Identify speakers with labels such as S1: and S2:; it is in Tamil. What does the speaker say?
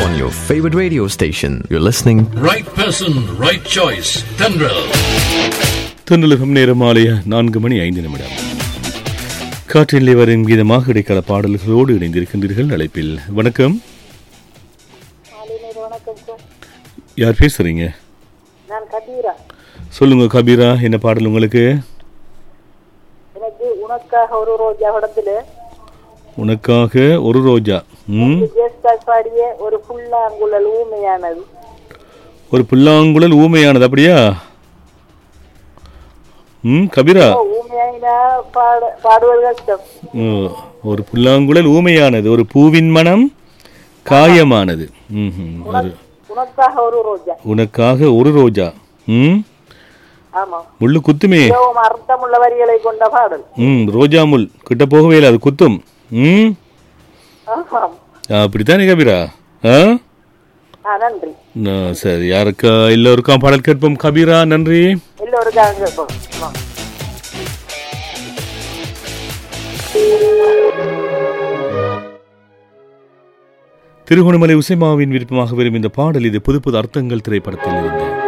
S1: on your favorite radio station. You're listening
S2: Right person, right choice. Tendril.
S3: தென்னலுகம் நேரம் மாலை நான்கு மணி ஐந்து நிமிடம் காற்றிலே வரும் கீதமாக இடைக்கால பாடல்களோடு இணைந்திருக்கின்றீர்கள் அழைப்பில் வணக்கம்
S4: வணக்கம் சார்
S3: யார் பேசுறீங்க
S4: நான் கபீரா
S3: சொல்லுங்க கபீரா என்ன பாடல் உங்களுக்கு
S4: எனக்கு உனக்காக ஒரு ரோஜா படத்துல
S3: உனக்காக ஒரு ரோஜா ம்
S4: ஜேஸ்டாஸ் பாடிய ஒரு புல்லாங்குழல் ஊமையானது
S3: ஒரு புல்லாங்குழல் ஊமையானது அப்படியா ம் கபீரா
S4: ஓ, ஊமையாயினா பாட பாடுவது கஷ்டம்
S3: ஓ, ஒரு புல்லாங்குழல் ஊமையானது ஒரு பூவின் மனம் காயமானது ம்ஹும். ஒரு
S4: உனக்காக ஒரு ரோஜா
S3: உனக்காக ஒரு ரோஜா ம்
S4: ஆமா
S3: முள்ளு குத்துமே
S4: மிகவும் அர்த்தமுள்ள வரிகளை கொண்ட பாடல்
S3: ம் ரோஜா முள் கிட்ட போகவே இல்லை அது குத்தும் ம்
S4: ஆமாம்
S3: அப்படித்தானே கபீரா ஆ
S4: ஆ நன்றி
S3: ஆ, சரி யாருக்கா எல்லோருக்கும் பாடல் கேட்போம் கபீரா நன்றி
S4: எல்லோருக்காக கேட்போம் ஆ.
S3: திருகோணமலை உசைமாவின் விருப்பமாக வரும் இந்த பாடல் இது புது புது அர்த்தங்கள் திரைப்படத்தில் இருந்து